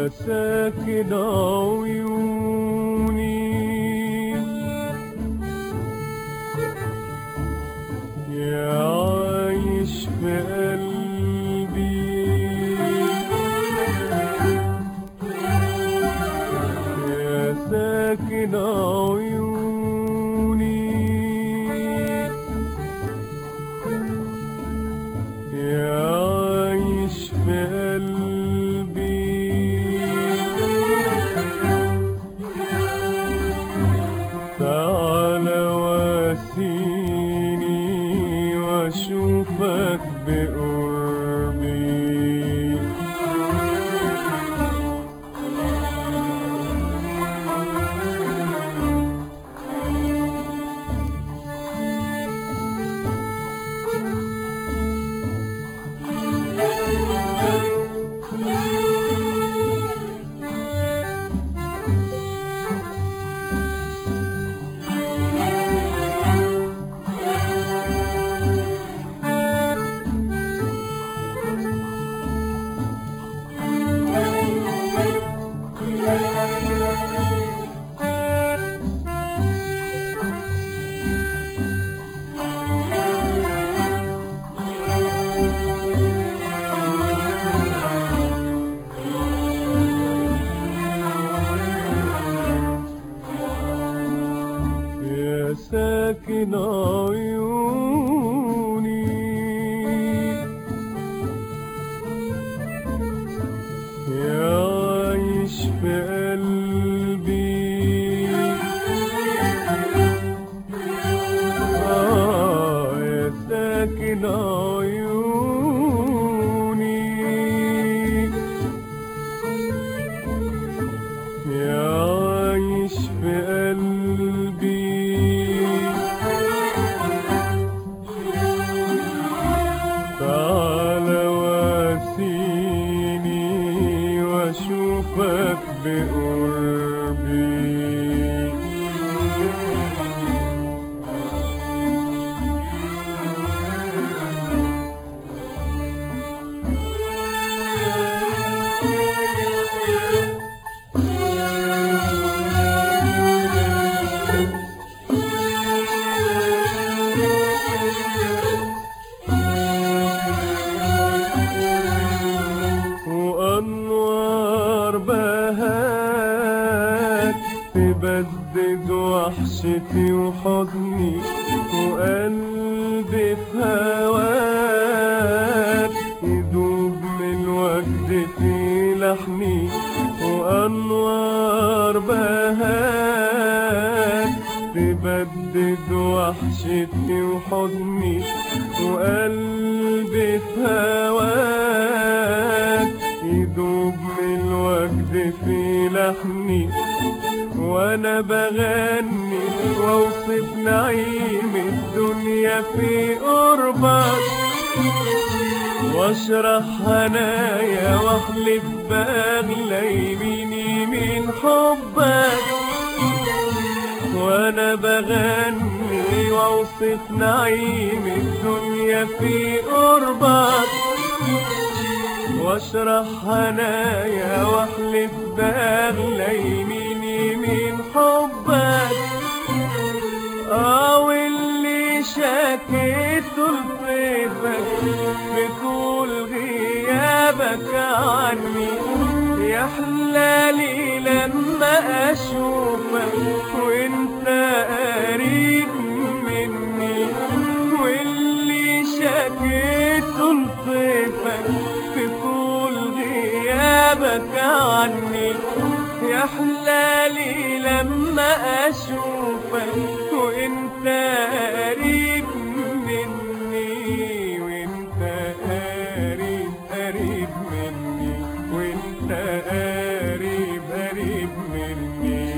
يا ساكن عيوني يا عايش في قلبي يا ساكن عيوني يا عايش في قلبي تعال واسيني واشوفك بقربي يا ساكن عيوني يا عايش في قلبي آه يا ساكن عيوني يا عايش في قلبي تعال واسيني واشوفك بقربي وأنوار بهات تبدد وحشتي وحضني وقلبي في هواك يدوب من وجد في لحمي وأنوار بهات تبدد وحشتي وحضني وقلبي في هواك يدوب من وجد في لحمي وانا بغني واوصف نعيم الدنيا في قربك واشرح هنايا واحلف باغلى يميني من حبك وانا بغني واوصف نعيم الدنيا في قربك واشرح هنايا واحلف باغلى يميني من حبك اه واللي شكيته لطيفك بطول غيابك عني يحلالي لما اشوفك وانت قريب مني واللي شكيته لطيفك في طول غيابك عني يحلالي لما اشوفك وانت قريب مني وانت قريب قريب مني وانت قريب قريب مني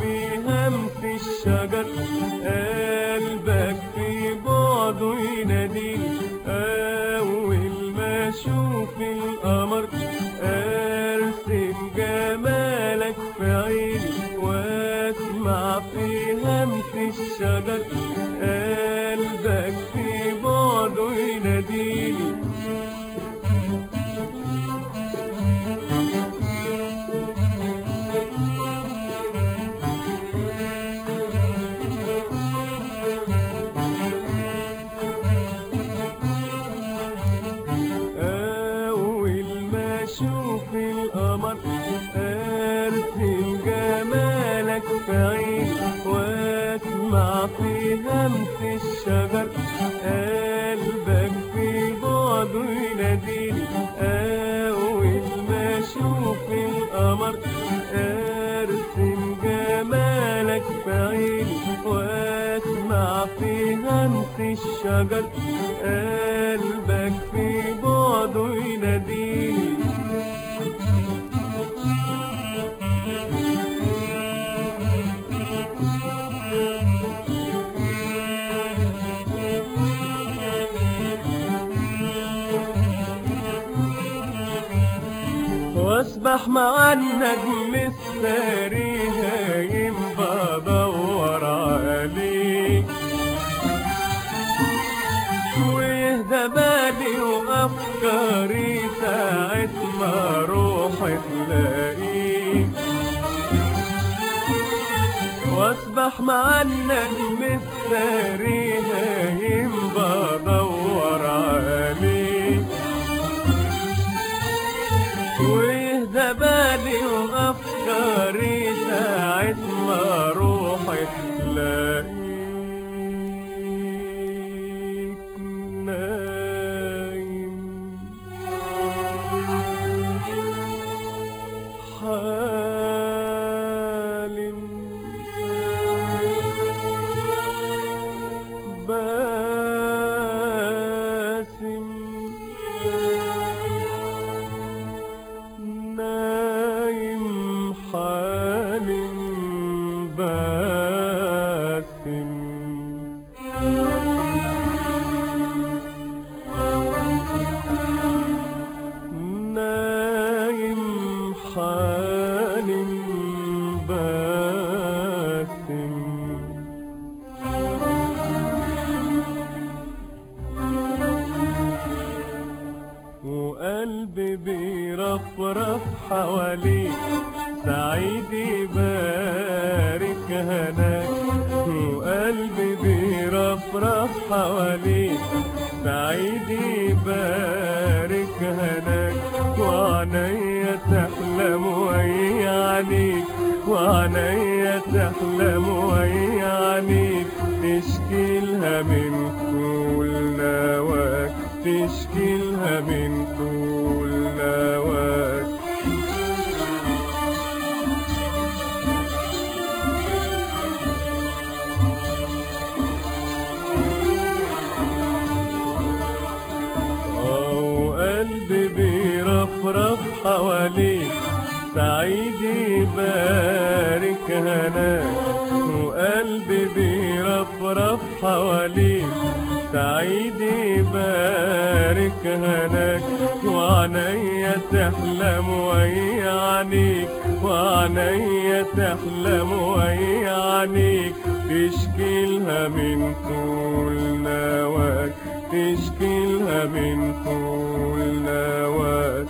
في همس الشجر قلبك في بعده يناديني أول ما أشوف القمر أرسم جمالك في عيني وأسمع في همس الشجر قلبك في بعده يناديني أول ما أشوف القمر أرسم جمالك في عيني وأسمع في همس الشجر قلبك في بعده يناديني أول ما أشوف القمر أرسم جمالك في عيني وأسمع في همس الشجر قلبك في بعده يناديني واسبح مع النجم الساري هايم بدور عليك ويهدى بالي وافكاري ساعة ما روحي تلاقيك واسبح مع النجم الساري هايم بدور عليك ويهدى بالي وافكاري ساعة ما روحي تلاقيك نايم حالم باسم نايم حالم باسم نايم حالم باسم وقلبي بيرفرف حواليك سعيد يبارك هناك وقلبي بيرفرف حواليك سعيد يبارك هناك وعنيا تحلم ويعنيك وعنيا تحلم ويعنيك تشكي لها من كل نواك تشكي لها من كل نواك أو قلبي بيرفرف حواليك سعيد يبارك هناك وقلبي بيرفرف حواليك سعيد يبارك هناك وعنيا تحلم ويعنيك وعنيا تحلم ويعنيك تشكي لها من طول نواك تشكي لها من طول نواك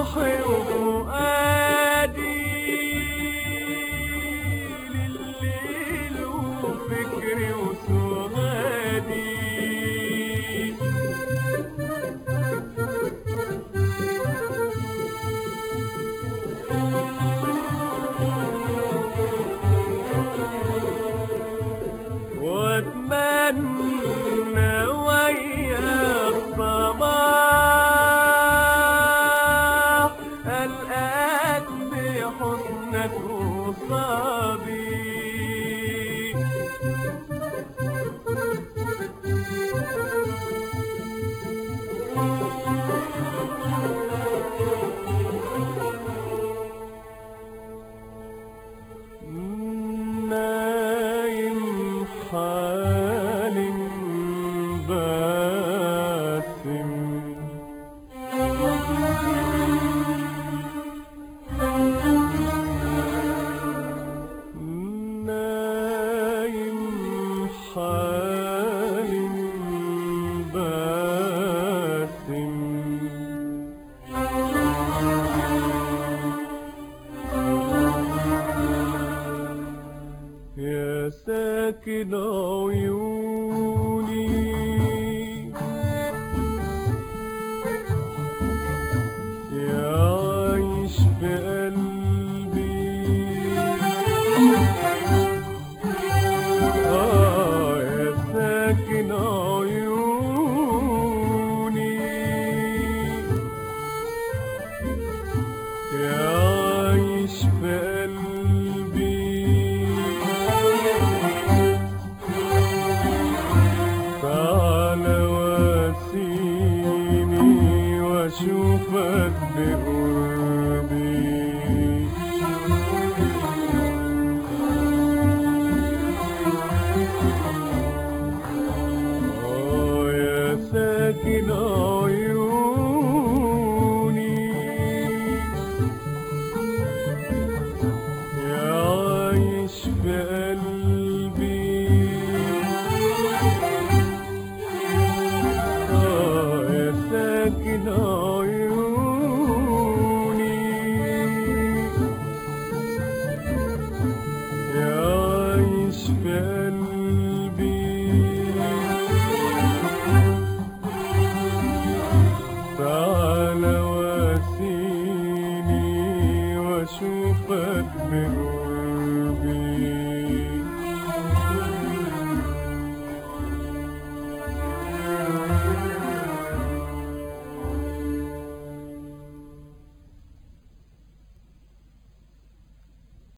روحي وفؤادي لليل وفكري وسغادي واتمنى ويا الصباح الآن بحضنك وصابي نايم حال باسم نايم حال باسم يا ساكن عيوني يا عايش في قلبي آه يا ساكن عيوني يا عايش في قلبي تعالى واسيني واشوفك بقربي آه يا ساكن عيوني يا عايش في قلبي آه يا ساكن عيوني يا عايش في قلبي تعالى واسيني واشوفك بقربي